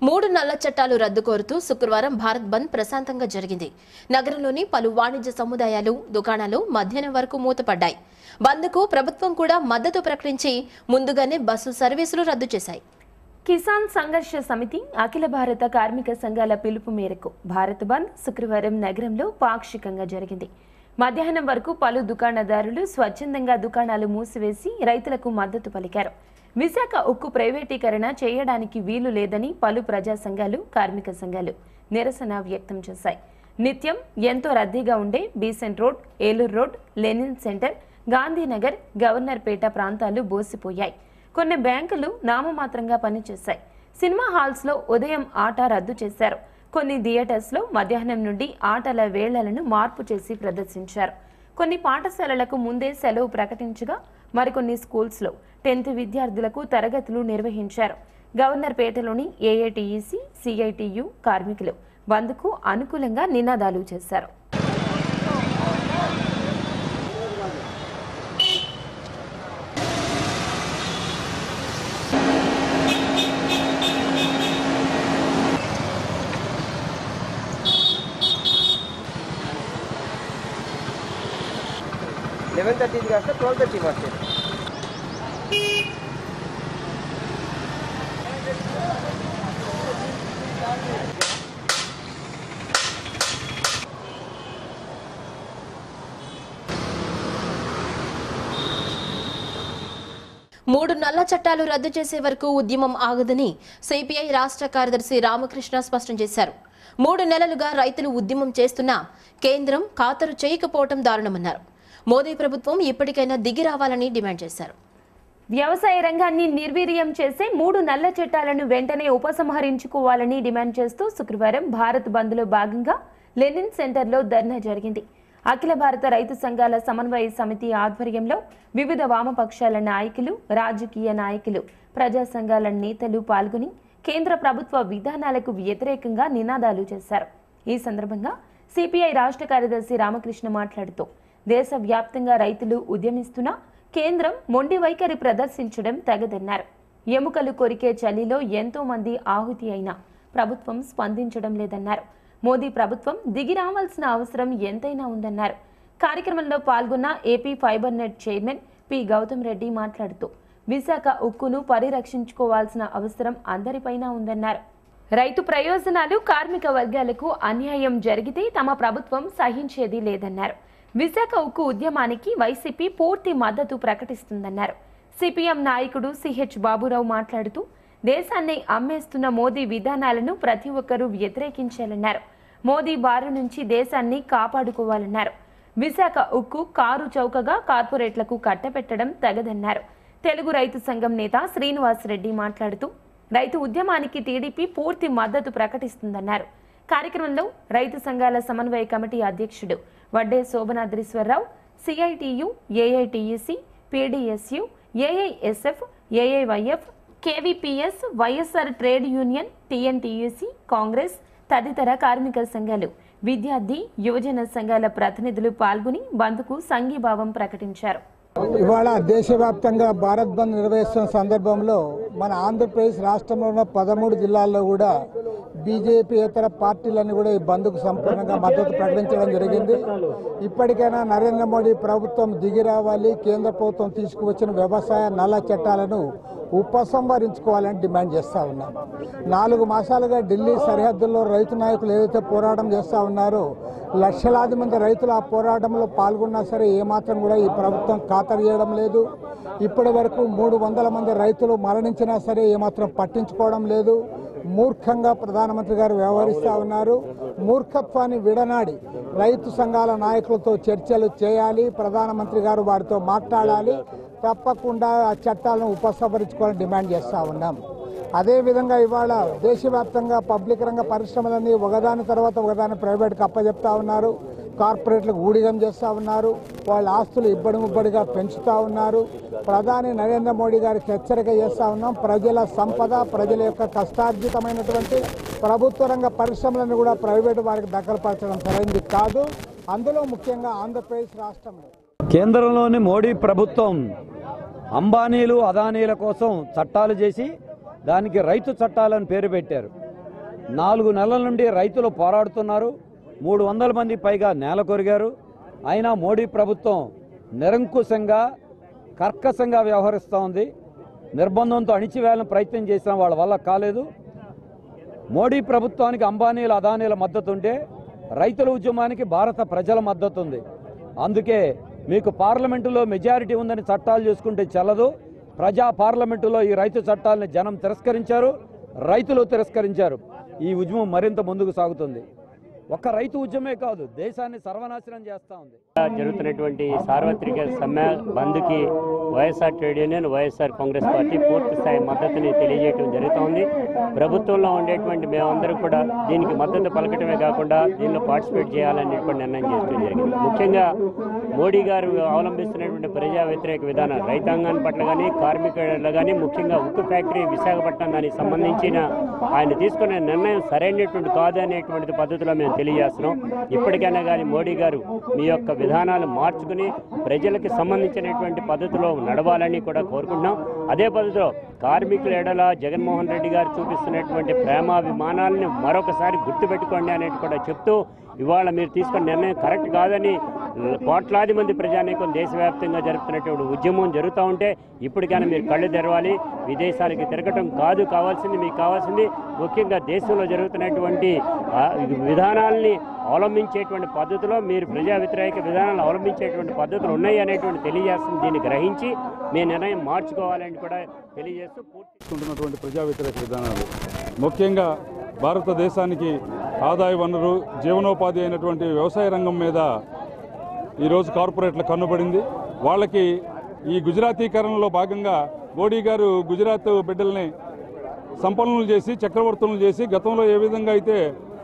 మూడు నల్ల చట్టాలు రద్దు కోరుతూ శుక్రవారం భారత్ బంద్ ప్రశాంతంగా జరిగింది నగరంలోని పలు వాణిజ్య సముదాయాలు దుకాణాలు మధ్యాహ్నం వరకు మూతపడ్డాయి బంద్కు ప్రభుత్వం కూడా మద్దతు ప్రకటించి ముందుగానే బస్సు సర్వీసులు రద్దు చేశాయి కిసాన్ సంఘర్ష సమితి అఖిల భారత కార్మిక సంఘాల పిలుపు మేరకు భారత్ బంద్ శుక్రవారం నగరంలో పాక్షికంగా జరిగింది మధ్యాహ్నం వరకు పలు దుకాణదారులు స్వచ్ఛందంగా దుకాణాలు మూసివేసి రైతులకు మద్దతు పలికారు విశాఖ ఉక్కు ప్రైవేటీకరణ చేయడానికి వీలు లేదని పలు ప్రజా సంఘాలు కార్మిక సంఘాలు నిరసన వ్యక్తం చేశాయి నిత్యం ఎంతో రద్దీగా ఉండే Besant road Eluru road Lenin centre Gandhinagar Governorpet ప్రాంతాలు బోసిపోయాయి కొన్ని బ్యాంకులు నామమాత్రంగా పనిచేశాయి సినిమా హాల్స్ లో ఉదయం ఆట రద్దు చేశారు కొన్ని థియేటర్స్ లో మధ్యాహ్నం నుండి ఆటల వేళలను మార్పు చేసి ప్రదర్శించారు కొన్ని పాఠశాలలకు ముందే సెలవు ప్రకటించగా మరికొన్ని స్కూల్స్ లో టెన్త్ విద్యార్థులకు తరగతులు నిర్వహించారు గవర్నర్ పేటలోని ఏఐటిఈసి సిఐటియు కార్మికులు బంద్కు అనుకూలంగా నినాదాలు చేశారు లెవెన్ థర్టీకి కాస్త ట్వెల్వ్ థర్టీకి వస్తాయి మూడు నల్ల చట్టాలు రద్దు చేసే వరకు ఉద్యమం ఆగదని సిపిఐ రాష్ట్ర కార్యదర్శి రామకృష్ణ స్పష్టం చేశారు మూడు నెలలుగా రైతులు ఉద్యమం చేస్తున్నా కేంద్రం ఖాతరు చేయకపోవటం దారుణమన్నారు మోదీ ప్రభుత్వం ఇప్పటికైనా దిగి రావాలని డిమాండ్ చేశారు వ్యవసాయ రంగాన్ని నిర్వీర్యం చేసే మూడు నల్ల చట్టాలను వెంటనే ఉపసంహరించుకోవాలని డిమాండ్ చేస్తూ శుక్రవారం భారత్ బంద్లో భాగంగా లెనిన్ సెంటర్లో ధర్నా జరిగింది అఖిల భారత రైతు సంఘాల సమన్వయ సమితి ఆధ్వర్యంలో వివిధ వామపక్షాల నాయకులు రాజకీయ నాయకులు ప్రజా సంఘాల నేతలు పాల్గొని కేంద్ర ప్రభుత్వ విధానాలకు వ్యతిరేకంగా నినాదాలు చేశారు ఈ సందర్భంగా సిపిఐ రాష్ట్ర కార్యదర్శి రామకృష్ణ మాట్లాడుతూ దేశవ్యాప్తంగా రైతులు ఉద్యమిస్తున్నా కేంద్రం మొండి వైఖరి ప్రదర్శించడం తగదన్నారు ఎముకలు కొరికే చలిలో ఎంతో మంది ఆహుతి అయినా ప్రభుత్వం స్పందించడం లేదన్నారు మోదీ ప్రభుత్వం దిగి రావాల్సిన అవసరం ఎంతైనా ఉందన్నారు కార్యక్రమంలో పాల్గొన్న AP fibre net chairman P Gautam Reddy మాట్లాడుతూ విశాఖ ఉక్కును పరిరక్షించుకోవాల్సిన అవసరం అందరిపైన ఉందన్నారు రైతు ప్రయోజనాలు కార్మిక వర్గాలకు అన్యాయం జరిగితే తమ ప్రభుత్వం సహించేది లేదన్నారు విశాఖ ఉక్కు ఉద్యమానికి వైసీపీ పూర్తి మద్దతు ప్రకటిస్తుందన్నారు సిపిఎం నాయకుడు సిహెచ్ బాబురావు మాట్లాడుతూ దేశాన్ని అమ్మేస్తున్న మోదీ విధానాలను ప్రతి ఒక్కరూ వ్యతిరేకించాలన్నారు మోదీ బారి నుంచి దేశాన్ని కాపాడుకోవాలన్నారు విశాఖ ఉక్కు కారు చౌకగా కార్పొరేట్లకు కట్టబెట్టడం తగదన్నారు తెలుగు రైతు సంఘం నేత శ్రీనివాస్ రెడ్డి మాట్లాడుతూ రైతు ఉద్యమానికి టీడీపీ పూర్తి మద్దతు ప్రకటిస్తుందన్నారు కార్యక్రమంలో రైతు సంఘాల సమన్వయ కమిటీ అధ్యక్షుడు Vadde Sobhanadreeswararao CITU AITUC PDSU AISF AIYF KVPS YSR trade union TNTUC Congress తదితర కార్మిక సంఘాలు విద్యార్థి యువజన సంఘాల ప్రతినిధులు పాల్గొని బంద్కు సంఘీభావం ప్రకటించారు ఇవాళ దేశవ్యాప్తంగా భారత్ బంద్ నిర్వహిస్తున్న సందర్భంలో మన ఆంధ్రప్రదేశ్ రాష్ట్రంలో ఉన్న పదమూడు జిల్లాల్లో కూడా బీజేపీ ఇతర పార్టీలన్నీ కూడా ఈ బంద్కు సంపూర్ణంగా మద్దతు ప్రకటించడం జరిగింది ఇప్పటికైనా నరేంద్ర మోడీ ప్రభుత్వం దిగి రావాలి కేంద్ర ప్రభుత్వం తీసుకువచ్చిన వ్యవసాయ నల్ల చట్టాలను ఉపసంహరించుకోవాలని డిమాండ్ చేస్తూ ఉన్నాం నాలుగు మాసాలుగా ఢిల్లీ సరిహద్దుల్లో రైతు నాయకులు ఏదైతే పోరాటం చేస్తూ ఉన్నారో లక్షలాది మంది రైతులు ఆ పోరాటంలో పాల్గొన్నా సరే ఏమాత్రం కూడా ఈ ప్రభుత్వం ఖాతరు చేయడం లేదు ఇప్పటి వరకు మూడు వందల మంది రైతులు మరణించినా సరే ఏమాత్రం పట్టించుకోవడం లేదు మూర్ఖంగా ప్రధానమంత్రి గారు వ్యవహరిస్తూ ఉన్నారు మూర్ఖత్వాన్ని విడనాడి రైతు సంఘాల నాయకులతో చర్చలు చేయాలి ప్రధానమంత్రి గారు వారితో మాట్లాడాలి తప్పకుండా ఆ చట్టాలను ఉపసంహరించుకోవాలని డిమాండ్ చేస్తూ ఉన్నాం అదేవిధంగా ఇవాళ దేశవ్యాప్తంగా పబ్లిక్ రంగ పరిశ్రమలన్నీ ఒకదాని తర్వాత ఒకదాని ప్రైవేట్కి అప్పచెప్తా ఉన్నారు కార్పొరేట్లకు ఊడిగం చేస్తూ ఉన్నారు వాళ్ళ ఆస్తులు ఇబ్బడి ముబ్బడిగా పెంచుతూ ఉన్నారు ప్రధాని నరేంద్ర మోడీ గారికి హెచ్చరిక చేస్తూ ఉన్నాం ప్రజల సంపద ప్రజల యొక్క కష్టార్జితమైనటువంటి ప్రభుత్వ రంగ పరిశ్రమలను కూడా ప్రైవేటు వారికి దఖలుపరచడం సరైనది కాదు అందులో ముఖ్యంగా ఆంధ్రప్రదేశ్ రాష్ట్రంలో కేంద్రంలోని మోడీ ప్రభుత్వం అంబానీలు అదానీల కోసం చట్టాలు చేసి దానికి రైతు చట్టాలను పేరు పెట్టారు నాలుగు నెలల నుండి రైతులు పోరాడుతున్నారు మూడు వందల మంది పైగా నేల కొరిగారు అయినా మోడీ ప్రభుత్వం నిరంకుశంగా కర్కశంగా వ్యవహరిస్తూ ఉంది నిర్బంధంతో అణిచివేయాలని ప్రయత్నం చేసిన వాళ్ళ వల్ల కాలేదు మోడీ ప్రభుత్వానికి అంబానీల అదానీల మద్దతు ఉంటే రైతుల ఉద్యమానికి భారత ప్రజల మద్దతు ఉంది అందుకే మీకు పార్లమెంటులో మెజారిటీ ఉందని చట్టాలు చేసుకుంటే చెల్లదు ప్రజా పార్లమెంటులో ఈ రైతు చట్టాలని జనం తిరస్కరించారు రైతులు తిరస్కరించారు ఈ ఉద్యమం మరింత ముందుకు సాగుతుంది ఒక్క రైతు ఉద్యమే కాదు దేశాన్ని సర్వనాశనం చేస్తూ ఉంది జరుగుతున్నటువంటి సార్వత్రిక సమ్మె బంద్కి YSR trade union YSR Congress party పూర్తి స్థాయి మద్దతుని తెలియజేయడం జరుగుతోంది ప్రభుత్వంలో ఉండేటువంటి మేమందరం కూడా దీనికి మద్దతు పలకటమే కాకుండా దీనిలో పార్టిసిపేట్ చేయాలనేటువంటి నిర్ణయం చేసుకోవడం జరిగింది ముఖ్యంగా మోడీ గారు అవలంబిస్తున్నటువంటి ప్రజా వ్యతిరేక విధానం రైతాంగాన్ని పట్ల కానీ కార్మికుల కానీ ముఖ్యంగా ఉక్కు ఫ్యాక్టరీ విశాఖపట్నం దానికి సంబంధించిన ఆయన తీసుకునే నిర్ణయం సరైనటువంటి కాదు అనేటువంటి పద్ధతిలో మేము తెలియజేస్తున్నాం ఇప్పటికైనా కానీ మోడీ గారు మీ యొక్క విధానాలు మార్చుకుని ప్రజలకు సంబంధించినటువంటి పద్ధతిలో నడవాలని కూడా కోరుకుంటున్నాం అదే పద్ధతిలో కార్మికుల ఎడల జగన్మోహన్ రెడ్డి గారు చూపిస్తున్నటువంటి ప్రేమాభిమానాలను మరొకసారి గుర్తుపెట్టుకోండి అనేది కూడా చెప్తూ ఇవాళ మీరు తీసుకున్న నిర్ణయం కరెక్ట్ కాదని కోట్లాది మంది ప్రజానీకం దేశవ్యాప్తంగా జరుపుతున్నటువంటి ఉద్యమం జరుగుతూ ఉంటే ఇప్పటికైనా మీరు కళ్ళు తెరవాలి విదేశాలకి తిరగటం కాదు కావాల్సింది మీకు కావాల్సింది ముఖ్యంగా దేశంలో జరుగుతున్నటువంటి ఆ, విధానాల్ని అవలంబించేటువంటి పద్ధతిలో మీరు ప్రజా వ్యతిరేక విధానాలు అవలంబించేటువంటి పద్ధతులు ఉన్నాయి అనేటువంటి తెలియజేస్తుంది దీన్ని గ్రహించి మీ నిర్ణయం మార్చుకోవాలని కూడా తెలియజేస్తూ పూర్తి తీసుకుంటున్నటువంటి ప్రజా వ్యతిరేక విధానాలు ముఖ్యంగా భారతదేశానికి ఆదాయ వనరు జీవనోపాధి అయినటువంటి వ్యవసాయ రంగం మీద ఈరోజు కార్పొరేట్ల కన్నుబడింది వాళ్ళకి ఈ గుజరాతీకరణలో భాగంగా మోడీ గారు గుజరాత్ బిడ్డల్ని సంపన్నులు చేసి చక్రవర్తులను చేసి గతంలో ఏ విధంగా అయితే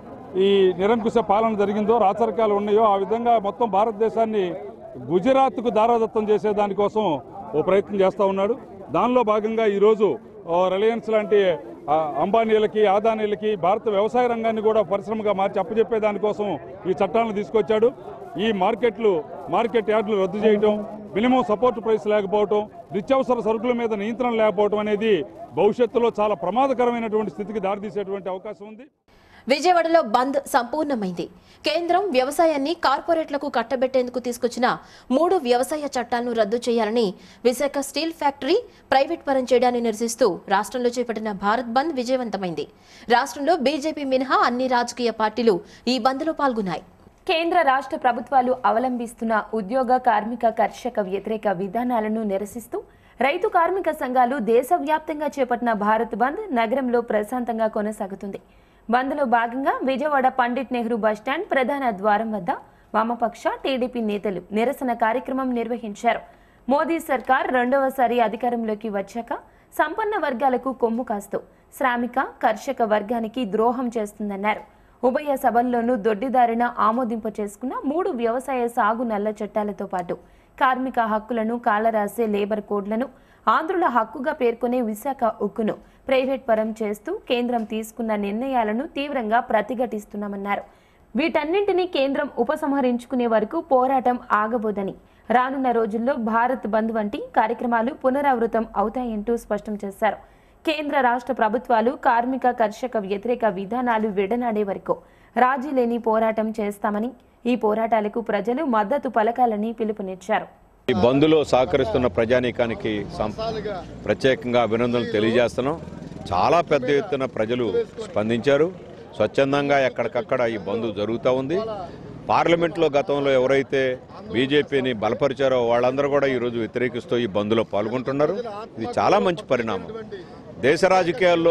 ఈ నిరంకుశ పాలన జరిగిందో రాచరికాలు ఉన్నాయో ఆ విధంగా మొత్తం భారతదేశాన్ని గుజరాత్కు దారాదత్తం చేసే దానికోసం ఓ ప్రయత్నం చేస్తూ ఉన్నాడు దానిలో భాగంగా ఈరోజు ఓ రిలయన్స్ లాంటి ఆ, అంబానీలకి ఆదానీలకి భారత వ్యవసాయ రంగాన్ని కూడా పరిశ్రమగా మార్చి అప్పచెప్పే దానికోసం ఈ చట్టాలను తీసుకొచ్చాడు ఈ మార్కెట్లు మార్కెట్ యార్డులు రద్దు చేయటం మినిమం సపోర్ట్ ప్రైస్ లేకపోవటం నిత్యావసర సరుకుల మీద నియంత్రణ లేకపోవటం అనేది భవిష్యత్తులో చాలా ప్రమాదకరమైనటువంటి స్థితికి దారితీసేటువంటి అవకాశం ఉంది విజయవాడలో బంద్ సంపూర్ణమైంది కేంద్రం వ్యవసాయాన్ని కార్పొరేట్లకు కట్టబెట్టేందుకు తీసుకొచ్చిన మూడు వ్యవసాయ చట్టాలను రద్దు చేయాలని విశాఖ స్టీల్ ఫ్యాక్టరీ ప్రైవేట్ పరం చేయడాన్ని నిరసిస్తూ రాష్ట్రంలో చేపట్టిన భారత్ బంద్ విజయవంతమైంది రాష్ట్రంలో బీజేపీ మినహా అన్ని రాజకీయ పార్టీలు ఈ బంద్లో పాల్గొన్నాయి కేంద్ర రాష్ట్ర ప్రభుత్వాలు అవలంబిస్తున్న ఉద్యోగ కార్మిక కర్షక వ్యతిరేక విధానాలను నిరసిస్తూ రైతు కార్మిక సంఘాలు దేశవ్యాప్తంగా చేపట్టిన భారత్ బంద్ నగరంలో ప్రశాంతంగా కొనసాగుతుంది బంద్లో భాగంగా విజయవాడ పండిట్ నెహ్రూ బస్టాండ్ ప్రధాన ద్వారం వద్ద వామపక్ష టీడీపీ నేతలు నిరసన కార్యక్రమం నిర్వహించారు మోదీ సర్కార్ రెండవసారి అధికారంలోకి వచ్చాక సంపన్న వర్గాలకు కొమ్ము కాస్తూ శ్రామిక కర్షక వర్గానికి ద్రోహం చేస్తుందన్నారు ఉభయ సభల్లోనూ దొడ్డిదారిన ఆమోదింప చేసుకున్న మూడు వ్యవసాయ సాగు నల్ల చట్టాలతో పాటు కార్మిక హక్కులను కాలరాసే లేబర్ కోడ్లను ఆంధ్రుల హక్కుగా పేర్కొనే విశాఖ ఉక్కును ప్రైవేట్ పరం చేస్తూ కేంద్రం తీసుకున్న నిర్ణయాలను తీవ్రంగా ప్రతిఘటిస్తున్నామన్నారు వీటన్నింటినీ కేంద్రం ఉపసంహరించుకునే వరకు పోరాటం ఆగబోదని రానున్న రోజుల్లో భారత్ బంద్ వంటి కార్యక్రమాలు పునరావృతం అవుతాయంటూ స్పష్టం చేశారు కేంద్ర రాష్ట్ర ప్రభుత్వాలు కార్మిక కర్షక వ్యతిరేక విధానాలు విడనాడే వరకు రాజీ లేని పోరాటం చేస్తామని ఈ పోరాటాలకు ప్రజలు మద్దతు పలకాలని పిలుపునిచ్చారు ఈ బంద్లో సహకరిస్తున్న ప్రజానీకానికి సం- ప్రత్యేకంగా అభినందనలు తెలియజేస్తున్నాం చాలా పెద్ద ఎత్తున ప్రజలు స్పందించారు స్వచ్ఛందంగా ఎక్కడికక్కడ ఈ బంద్ జరుగుతూ ఉంది పార్లమెంట్లో గతంలో ఎవరైతే బీజేపీని బలపరిచారో వాళ్ళందరూ కూడా ఈరోజు వ్యతిరేకిస్తూ ఈ బంద్లో పాల్గొంటున్నారు ఇది చాలా మంచి పరిణామం దేశ రాజకీయాల్లో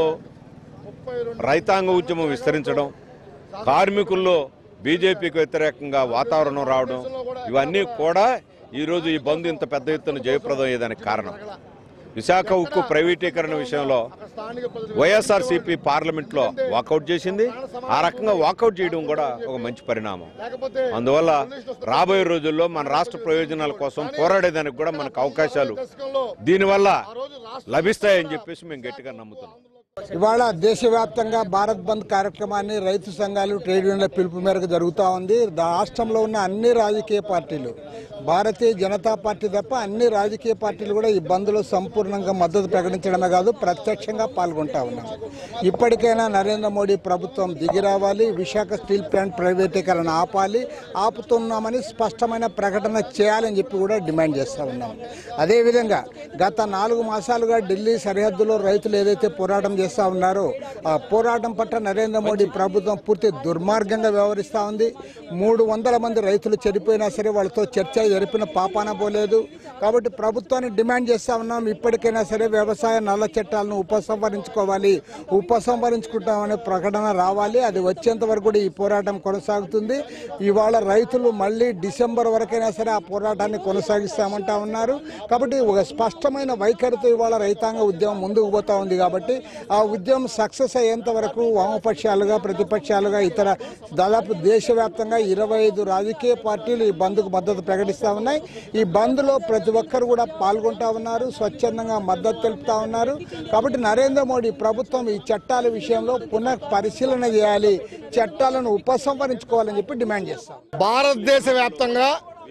రైతాంగ ఉద్యమం విస్తరించడం కార్మికుల్లో బీజేపీకి వ్యతిరేకంగా వాతావరణం రావడం ఇవన్నీ కూడా ఈరోజు ఈ బంద్ ఇంత పెద్ద ఎత్తున జయప్రదం అయ్యేదానికి కారణం విశాఖ ఉక్కు ప్రైవేటీకరణ విషయంలో వైఎస్ఆర్సీపీ పార్లమెంట్లో వాకౌట్ చేసింది ఆ రకంగా వాకౌట్ చేయడం కూడా ఒక మంచి పరిణామం అందువల్ల రాబోయే రోజుల్లో మన రాష్ట్ర ప్రయోజనాల కోసం పోరాడేదానికి కూడా మనకు అవకాశాలు దీనివల్ల లభిస్తాయని చెప్పేసి మేము గట్టిగా నమ్ముతున్నాం ఇవాళ దేశవ్యాప్తంగా భారత్ బంద్ కార్యక్రమాన్ని రైతు సంఘాలు ట్రేడ్ యూనియన్ల పిలుపు మేరకు జరుగుతూ ఉంది రాష్ట్రంలో ఉన్న అన్ని రాజకీయ పార్టీలు భారతీయ జనతా పార్టీ తప్ప అన్ని రాజకీయ పార్టీలు కూడా ఈ బంద్లో సంపూర్ణంగా మద్దతు ప్రకటించడమే కాదు ప్రత్యక్షంగా పాల్గొంటా ఉన్నాయి ఇప్పటికైనా నరేంద్ర మోడీ ప్రభుత్వం దిగి రావాలి విశాఖ స్టీల్ ప్లాంట్ ప్రైవేటీకరణ ఆపాలి ఆపుతున్నామని స్పష్టమైన ప్రకటన చేయాలని చెప్పి కూడా డిమాండ్ చేస్తూ ఉన్నాం అదేవిధంగా గత నాలుగు మాసాలుగా ఢిల్లీ సరిహద్దులో రైతులు ఏదైతే పోరాటం చేస్తూ ఉన్నారో ఆ పోరాటం పట్ల నరేంద్ర మోడీ ప్రభుత్వం పూర్తి దుర్మార్గంగా వ్యవహరిస్తూ ఉంది మూడు వందల మంది రైతులు చనిపోయినా సరే వాళ్ళతో చర్చ జరిపిన పాపాన పోలేదు కాబట్టి ప్రభుత్వాన్ని డిమాండ్ చేస్తూ ఉన్నాం ఇప్పటికైనా సరే వ్యవసాయ నల్ల చట్టాలను ఉపసంహరించుకోవాలి ఉపసంహరించుకుంటామనే ప్రకటన రావాలి అది వచ్చేంత వరకు కూడా ఈ పోరాటం కొనసాగుతుంది ఇవాళ రైతులు మళ్ళీ డిసెంబర్ వరకైనా సరే ఆ పోరాటాన్ని కొనసాగిస్తామంటా ఉన్నారు కాబట్టి ఒక స్పష్టమైన వైఖరితో ఇవాళ రైతాంగ ఉద్యమం ముందుకు పోతా ఉంది కాబట్టి ఆ ఉద్యమం సక్సెస్ అయ్యేంత వరకు వామపక్షాలుగా ప్రతిపక్షాలుగా ఇతర దాదాపు దేశవ్యాప్తంగా ఇరవై ఐదు రాజకీయ పార్టీలు ఈ బంద్కు మద్దతు ప్రకటిస్తూ ఉన్నాయి ఈ బంద్లో ప్రతి ఒక్కరు కూడా పాల్గొంటా ఉన్నారు స్వచ్ఛందంగా మద్దతు తెలుపుతా ఉన్నారు కాబట్టి నరేంద్ర మోడీ ప్రభుత్వం ఈ చట్టాల విషయంలో పునః పరిశీలన చేయాలి చట్టాలను ఉపసంహరించుకోవాలని చెప్పి డిమాండ్ చేస్తాం భారతదేశ వ్యాప్తంగా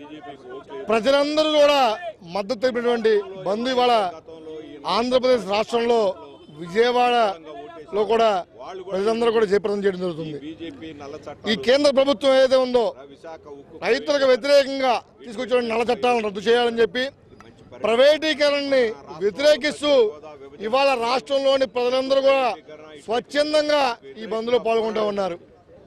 ప్రజలందరూ కూడా మద్దతు తెలిపినటువంటి బంధు ఇవాళ ఆంధ్రప్రదేశ్ రాష్ట్రంలో విజయవాడలో కూడా ప్రజలందరూ కూడా జయప్రదం చేయడం జరుగుతుంది ఈ కేంద్ర ప్రభుత్వం ఏదైతే ఉందో రైతులకు వ్యతిరేకంగా తీసుకొచ్చిన నల్ల చట్టాలను రద్దు చేయాలని చెప్పి ప్రైవేటీకరణని వ్యతిరేకిస్తూ ఇవాళ రాష్ట్రంలోని ప్రజలందరూ కూడా స్వచ్ఛందంగా ఈ బంద్లో పాల్గొంటూ ఉన్నారు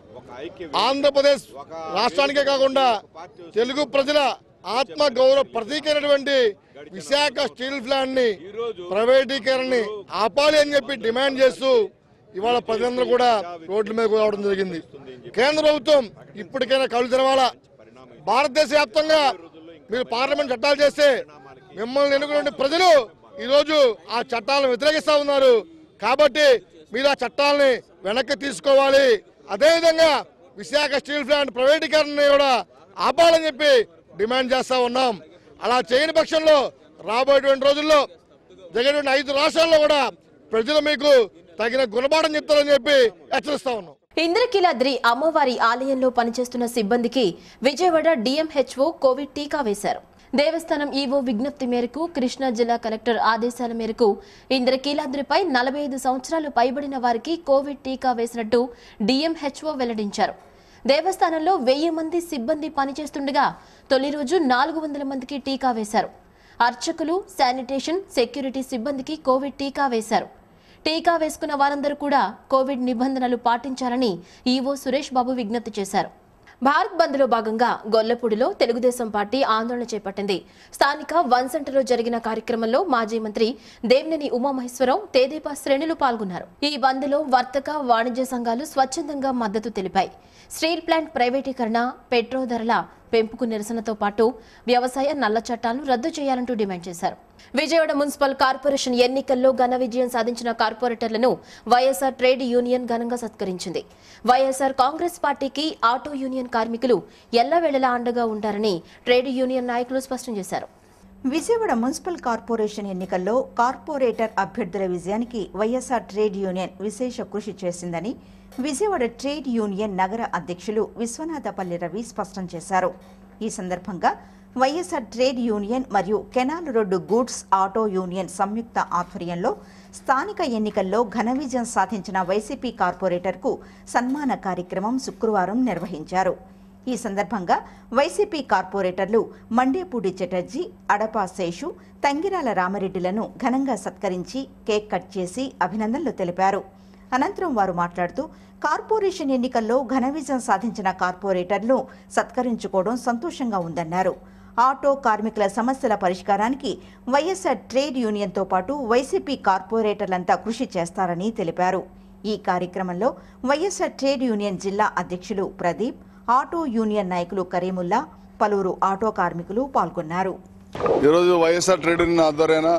ఆంధ్రప్రదేశ్ రాష్ట్రానికే కాకుండా తెలుగు ప్రజల ఆత్మ గౌరవ ప్రతీకైనటువంటి విశాఖ స్టీల్ ప్లాంట్ ని ప్రైవేటీకరణని ఆపాలి అని చెప్పి డిమాండ్ చేస్తూ ఇవాళ ప్రజలందరూ కూడా రోడ్ల మీద రావడం జరిగింది కేంద్ర ప్రభుత్వం ఇప్పటికైనా కళ్ళు తెరవాలా భారతదేశ వ్యాప్తంగా మీరు పార్లమెంట్ చట్టాలు చేస్తే మిమ్మల్ని ఎన్నుకున్న ప్రజలు ఈరోజు ఆ చట్టాలను వ్యతిరేకిస్తా ఉన్నారు కాబట్టి మీరు ఆ చట్టాలని వెనక్కి తీసుకోవాలి అదేవిధంగా విశాఖ స్టీల్ ప్లాంట్ ప్రైవేటీకరణ కూడా ఆపాలని చెప్పి డిమాండ్ చేస్తా ఉన్నాం అలా చేయని పక్షంలో రాబోయేటువంటి రోజుల్లో జరిగేటువంటి ఐదు రాష్ట్రాల్లో కూడా ప్రజలు మీకు తగిన గుణపాఠం చెప్తారని చెప్పి హెచ్చరిస్తా ఉన్నాం ఇంద్రకీలాద్రి అమ్మవారి ఆలయంలో పనిచేస్తున్న సిబ్బందికి విజయవాడ డిఎంహెచ్ఓ కోవిడ్ టీకా వేశారు దేవస్థానం ఈవో విజ్ఞప్తి మేరకు కృష్ణా జిల్లా కలెక్టర్ ఆదేశాల మేరకు ఇంద్రకీలాద్రిపై నలభై ఐదు సంవత్సరాలు పైబడిన వారికి కోవిడ్ టీకా వేసినట్టు డిఎంహెచ్ఓ వెల్లడించారు దేవస్థానంలో వెయ్యి మంది సిబ్బంది పనిచేస్తుండగా తొలి రోజు నాలుగు వందల మందికి టీకా వేశారు అర్చకులు శానిటేషన్ సెక్యూరిటీ సిబ్బందికి కోవిడ్ టీకా వేశారు టీకా వేసుకున్న వారందరూ కూడా కోవిడ్ నిబంధనలు పాటించాలని ఈవో సురేష్ బాబు విజ్ఞప్తి చేశారు భారత్ బంద్లో భాగంగా గొల్లపూడిలో తెలుగుదేశం పార్టీ ఆందోళన చేపట్టింది స్థానిక వన్ సెంటర్లో జరిగిన కార్యక్రమంలో మాజీ మంత్రి దేవినేని ఉమామహేశ్వరరావు తేదేపా శ్రేణులు పాల్గొన్నారు ఈ బంద్లో వర్తక వాణిజ్య సంఘాలు స్వచ్ఛందంగా మద్దతు తెలిపాయి స్టీల్ ప్లాంట్ ప్రైవేటీకరణ పెట్రోల్ ధరల పెంపుకు నిరసనతో పాటు వ్యవసాయ నల్ల చట్టాలను రద్దు చేయాలంటూ డిమాండ్ చేశారు విజయవాడ మున్సిపల్ కార్పొరేషన్ ఎన్నికల్లో ఘన విజయం సాధించిన కార్పొరేటర్లను వైఎస్ఆర్ ట్రేడ్ యూనియన్ ఘనంగా సత్కరించింది వైఎస్ఆర్ కాంగ్రెస్ పార్టీకి ఆటో యూనియన్ కార్మికులు ఎల్లవేళలా అండగా ఉంటారని ట్రేడ్ యూనియన్ నాయకులు స్పష్టం చేశారు విజయవాడ మున్సిపల్ కార్పొరేషన్ ఎన్నికల్లో కార్పొరేటర్ అభ్యర్థుల విజయానికి వైఎస్ఆర్ ట్రేడ్ యూనియన్ విశేష కృషి చేసిందని విజయవాడ ట్రేడ్ యూనియన్ నగర అధ్యక్షులు విశ్వనాథపల్లి రవి స్పష్టం చేశారు ఈ సందర్భంగా వైఎస్ఆర్ ట్రేడ్ యూనియన్ మరియు canal road goods auto union సంయుక్త ఆధ్వర్యంలో స్థానిక ఎన్నికల్లో ఘన విజయం సాధించిన వైసీపీ కార్పొరేటర్కు సన్మాన కార్యక్రమం శుక్రవారం నిర్వహించారు ఈ సందర్భంగా వైసీపీ కార్పొరేటర్లు మండేపూడి చటర్జీ అడపా శేషు తంగిరాల రామరెడ్డిలను ఘనంగా సత్కరించి కేక్ కట్ చేసి అభినందనలు తెలిపారు అనంతరం వారు మాట్లాడుతూ కార్పొరేషన్ ఎన్నికల్లో ఘన విజయం సాధించిన కార్పొరేటర్లు సత్కరించుకోవడం సంతోషంగా ఉందన్నారు ఆటో కార్మికుల సమస్యల పరిష్కారానికి వైఎస్ఆర్ ట్రేడ్ యూనియన్తో పాటు వైసీపీ కార్పొరేటర్లంతా కృషి చేస్తారని తెలిపారు ఈ కార్యక్రమంలో వైఎస్ఆర్ ట్రేడ్ యూనియన్ జిల్లా అధ్యక్షులు ప్రదీప్ ఆటో యూనియన్ నాయకులు కరీముల్లా పలువురు ఆటో కార్మికులు పాల్గొన్నారు ఈరోజు వైఎస్ఆర్ ట్రేడ్ యూనియన్ ఆధ్వర్యాన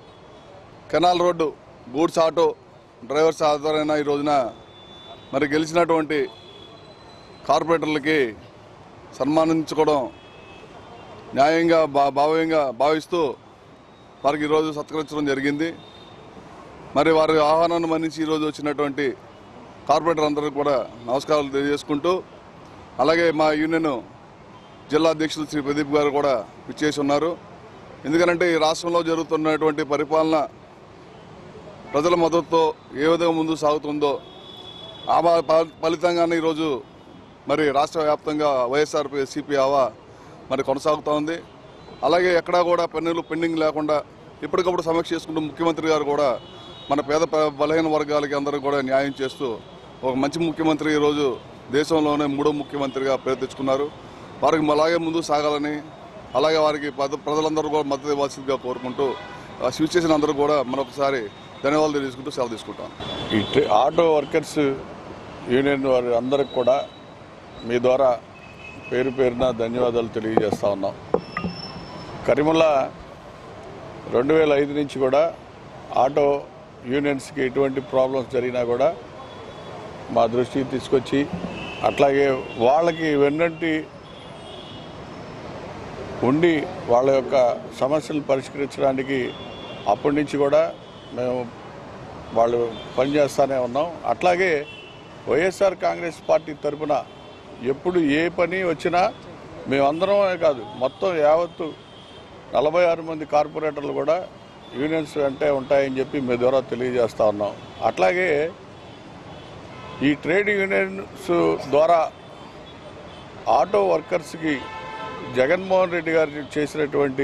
canal road goods auto drivers ఆధ్వర్యాన ఈ రోజున మరి గెలిచినటువంటి కార్పొరేటర్లకి సన్మానించుకోవడం న్యాయంగా భా భావ్యంగా భావిస్తూ వారికి ఈరోజు సత్కరించడం జరిగింది మరి వారి ఆహ్వానాన్ని మన్నించి ఈరోజు వచ్చినటువంటి కార్పొరేటర్ అందరికీ కూడా నమస్కారాలు తెలియజేసుకుంటూ అలాగే మా యూనియన్ జిల్లా అధ్యక్షులు శ్రీ ప్రదీప్ గారు కూడా విచ్చేసి ఉన్నారు ఎందుకంటే ఈ రాష్ట్రంలో జరుగుతున్నటువంటి పరిపాలన ప్రజల మద్దతుతో ఏ విధంగా ముందు సాగుతుందో ఆ బా- ఫ- ఫలితంగానే ఈరోజు మరి రాష్ట్ర వ్యాప్తంగా వైఎస్ఆర్ సిపి హవా మరి కొనసాగుతూ ఉంది అలాగే ఎక్కడా కూడా పన్నులు పెండింగ్ లేకుండా ఎప్పటికప్పుడు సమీక్ష చేసుకుంటూ ముఖ్యమంత్రి గారు కూడా మన పేద ప- బలహీన వర్గాలకి అందరూ కూడా న్యాయం చేస్తూ ఒక మంచి ముఖ్యమంత్రి ఈరోజు దేశంలోనే మూడో ముఖ్యమంత్రిగా పేరు తెచ్చుకున్నారు వారికి అలాగే ముందుకు సాగాలని అలాగే వారికి పద- ప్రజలందరూ కూడా మద్దతు ఇవ్వాల్సిందిగా కోరుకుంటూ ఆ స్విచ్ చేసిన అందరూ కూడా మరొకసారి ధన్యవాదాలు తెలియజేసుకుంటూ సెలవు తీసుకుంటాను ఈ ట్రే- ఆటో వర్కర్స్ యూనియన్ వారి అందరికి కూడా మీ ద్వారా పేరు పేరున ధన్యవాదాలు తెలియజేస్తా ఉన్నాం కరిముల్ల రెండు వేల ఐదు నుంచి కూడా ఆటో యూనియన్స్కి ఎటువంటి ప్రాబ్లమ్స్ జరిగినా కూడా మా దృష్టికి తీసుకొచ్చి అట్లాగే వాళ్ళకి వెన్నంటి ఉండి వాళ్ళ యొక్క సమస్యలు పరిష్కరించడానికి అప్పటి నుంచి కూడా మేము వాళ్ళు పనిచేస్తూనే ఉన్నాం అట్లాగే వైఎస్ఆర్ కాంగ్రెస్ పార్టీ తరఫున ఎప్పుడు ఏ పని వచ్చినా మేమందరమే కాదు మొత్తం యావత్తు నలభై ఆరు మంది కార్పొరేటర్లు కూడా యూనియన్స్ అంటే ఉంటాయని చెప్పి మీ ద్వారా తెలియజేస్తా ఉన్నాం అట్లాగే ఈ ట్రేడ్ యూనియన్స్ ద్వారా ఆటో వర్కర్స్కి జగన్మోహన్ రెడ్డి గారు చేసినటువంటి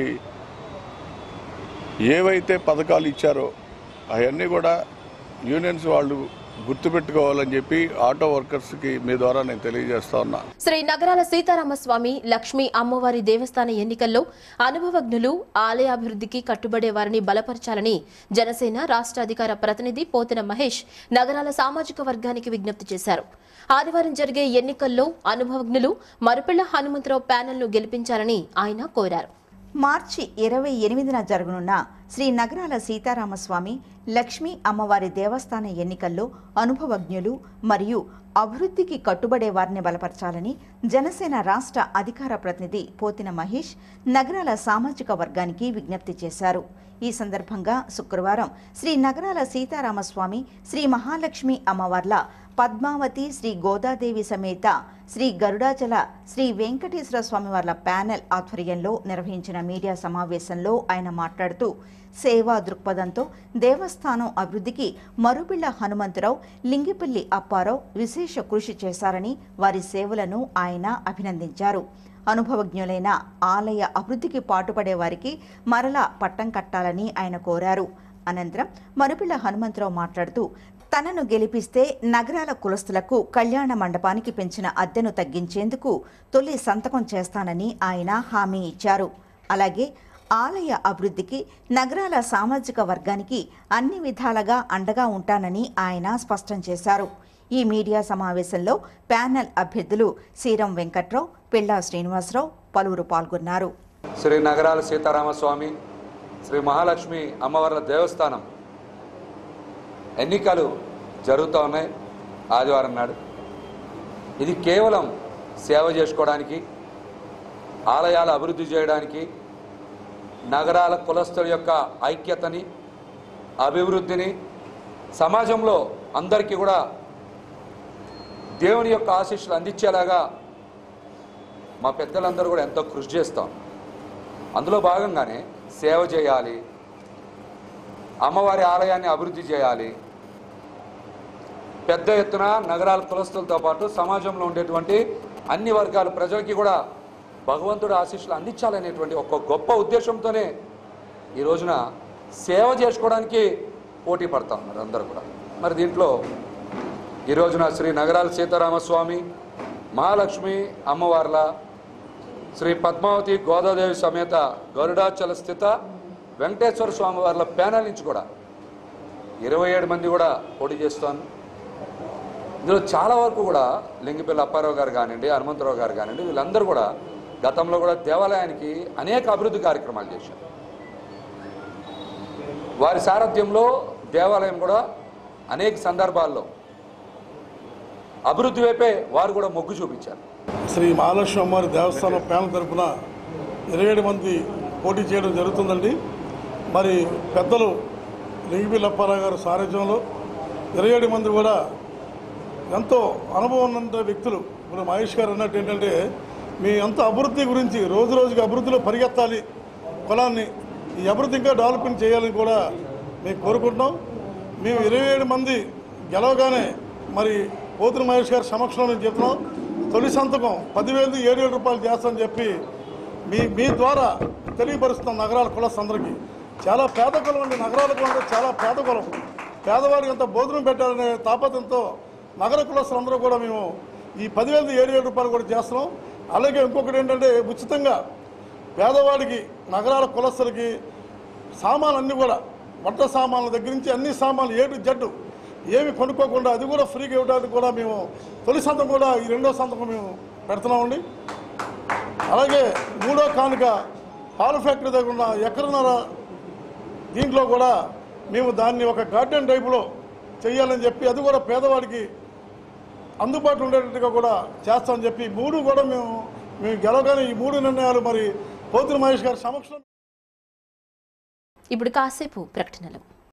ఏవైతే పథకాలు ఇచ్చారో అవన్నీ కూడా యూనియన్స్ వాళ్ళు గుర్తుపెట్టుకోవాలని చెప్పి ఆటో వర్కర్స్కి మీ ద్వారా నేను తెలియజేస్తా ఉన్నా శ్రీ నగరాల సీతారామస్వామి లక్ష్మీ అమ్మవారి దేవస్థాన ఎన్నికల్లో అనుభవజ్ఞులు ఆలయాభివృద్ధికి కట్టుబడే వారిని బలపరచాలని జనసేన రాష్ట్ర అధికార ప్రతినిధి పోతిన మహేష్ నగరాల సామాజిక వర్గానికి విజ్ఞప్తి చేశారు ఆదివారం జరిగే ఎన్నికల్లో అనుభవజ్ఞులు మరుపిళ్ల హనుమంతరావు ప్యానెల్ను గెలిపించాలని ఆయన కోరారు మార్చి ఇరవై ఎనిమిదిన జరగనున్న శ్రీ నగరాల సీతారామస్వామి లక్ష్మీ అమ్మవారి దేవస్థాన ఎన్నికల్లో అనుభవజ్ఞులు మరియు అభివృద్ధికి కట్టుబడే వారిని బలపరచాలని జనసేన రాష్ట్ర అధికార ప్రతినిధి పోతిన మహేష్ నగరాల సామాజిక వర్గానికి విజ్ఞప్తి చేశారు ఈ సందర్భంగా శుక్రవారం శ్రీ నగరాల సీతారామస్వామి శ్రీ మహాలక్ష్మి అమ్మవార్ల పద్మావతి శ్రీ గోదాదేవి సమేత శ్రీ గరుడాచల శ్రీ వెంకటేశ్వర స్వామి వార్ల ప్యానెల్ ఆధ్వర్యంలో నిర్వహించిన మీడియా సమావేశంలో ఆయన మాట్లాడుతూ సేవా దృక్పథంతో దేవస్థానం అభివృద్ధికి మరుపిళ్ల హనుమంతరావు లింగిపల్లి అప్పారావు విశేష కృషి చేశారని వారి సేవలను ఆయన అభినందించారు అనుభవజ్ఞులైన ఆలయ అభివృద్ధికి పాటుపడే వారికి మరలా పట్టం కట్టాలని ఆయన కోరారు అనంతరం మరుపిళ్ల హనుమంతరావు మాట్లాడుతూ తనను గెలిపిస్తే నగరాల కులస్తులకు కళ్యాణ మండపానికి పెంచిన అద్దెను తగ్గించేందుకు తొలి సంతకం చేస్తానని ఆయన హామీ ఇచ్చారు అలాగే ఆలయ అభివృద్ధికి నగరాల సామాజిక వర్గానికి అన్ని విధాలుగా అండగా ఉంటానని ఆయన స్పష్టం చేశారు ఈ మీడియా సమావేశంలో ప్యానెల్ అభ్యర్థులు సీరం వెంకట్రావు పిళ్ళా శ్రీనివాసరావు పలువురు పాల్గొన్నారు శ్రీ నగరాల సీతారామస్వామి శ్రీ మహాలక్ష్మి అమ్మవార్ల దేవస్థానం ఎన్నికలు జరుగుతూ ఉన్నాయి ఆదివారం నాడు ఇది కేవలం సేవ చేసుకోవడానికి ఆలయాల అభివృద్ధి చేయడానికి నగరాల కులస్తుల యొక్క ఐక్యతని అభివృద్ధిని సమాజంలో అందరికీ కూడా దేవుని యొక్క ఆశీస్సులు అందించేలాగా మా పెద్దలందరూ కూడా ఎంతో కృషి చేస్తాం అందులో భాగంగానే సేవ చేయాలి అమ్మవారి ఆలయాన్ని అభివృద్ధి చేయాలి పెద్ద ఎత్తున నగరాల కులస్తులతో పాటు సమాజంలో ఉండేటువంటి అన్ని వర్గాల ప్రజలకి కూడా భగవంతుడు ఆశీస్సులు అందించాలనేటువంటి ఒక గొప్ప ఉద్దేశంతోనే ఈ రోజున సేవ చేసుకోవడానికి పోటీ పడతా ఉన్నారు అందరూ కూడా మరి దీంట్లో ఈ రోజున శ్రీ నగరాల సీతారామస్వామి మహాలక్ష్మి అమ్మవార్ల శ్రీ పద్మావతి గోదాదేవి సమేత గరుడాచల స్థిత వెంకటేశ్వర స్వామి వార్ల ప్యానల్ నుంచి కూడా ఇరవై ఏడు మంది కూడా పోటీ చేస్తాను ఇందులో చాలా వరకు కూడా లింగిపల్లి అప్పారావు గారు కానివ్వండి హనుమంతరావు గారు కానివ్వండి వీళ్ళందరూ కూడా గతంలో కూడా దేవాలయానికి అనేక అభివృద్ధి కార్యక్రమాలు చేశారు వారి సారథ్యంలో దేవాలయం కూడా అనేక సందర్భాల్లో అభివృద్ధి వైపే వారు కూడా మొగ్గు చూపించారు శ్రీ మహాలక్ష్మి అమ్మవారి దేవస్థానం ప్యానల్ తరఫున ఇరవై ఏడు మంది పోటీ చేయడం జరుగుతుందండి మరి పెద్దలు లింగిపి లప్పారావు గారి సారథ్యంలో ఇరవై ఏడు మంది కూడా ఎంతో అనుభవం ఉన్న వ్యక్తులు ఇప్పుడు మహేష్ గారు అన్నట్టు ఏంటంటే మీ ఎంత అభివృద్ధి గురించి రోజు రోజుకి అభివృద్ధిలో పరిగెత్తాలి కులాన్ని ఈ అభివృద్ధి ఇంకా డెవలప్మెంట్ చేయాలని కూడా మేము కోరుకుంటున్నాం మేము ఇరవై ఏడు మంది గెలవగానే మరి పోతుల మహేష్ గారి సమక్షంలో మేము చెప్తున్నాం తొలి సంతకం పదివేలు ఏడు వేల రూపాయలు చేస్తామని చెప్పి మీ మీ ద్వారా తెలియపరుస్తున్నాం నగరాల కులస్తులందరికీ చాలా పేద కులం అండి నగరాల కులం అంటే చాలా పేద కులం పేదవాడికి అంత భోజనం పెట్టాలనే తాపత్రంతో నగర కులస్తులందరూ కూడా మేము ఈ పదివేలు ఏడు వేల రూపాయలు కూడా చేస్తున్నాం అలాగే ఇంకొకటి ఏంటంటే ఉచితంగా పేదవాడికి నగరాల కులస్తులకి సామాన్లు అన్నీ కూడా వంట సామాన్ల దగ్గర నుంచి అన్ని సామాన్లు ఏటు జడ్డు ఏమి కొనుక్కోకుండా అది కూడా ఫ్రీగా ఇవ్వడానికి కూడా మేము తొలి సంతకం కూడా ఈ రెండో సంతకం మేము పెడుతున్నామండి అలాగే మూడో కానుక పాల ఫ్యాక్టరీ దగ్గర ఉన్న ఎకరన్నర దీంట్లో కూడా మేము దాన్ని ఒక గార్డెన్ టైపులో చేయాలని చెప్పి అది కూడా పేదవాడికి అందుబాటులో ఉండేటట్టుగా కూడా చేస్తామని చెప్పి మూడు కూడా మేము మేము గెలవగానే ఈ మూడు నిర్ణయాలు మరి పోతుల మహేష్ గారి సమక్షంలో ఇప్పుడు కాసేపు ప్రకటనలు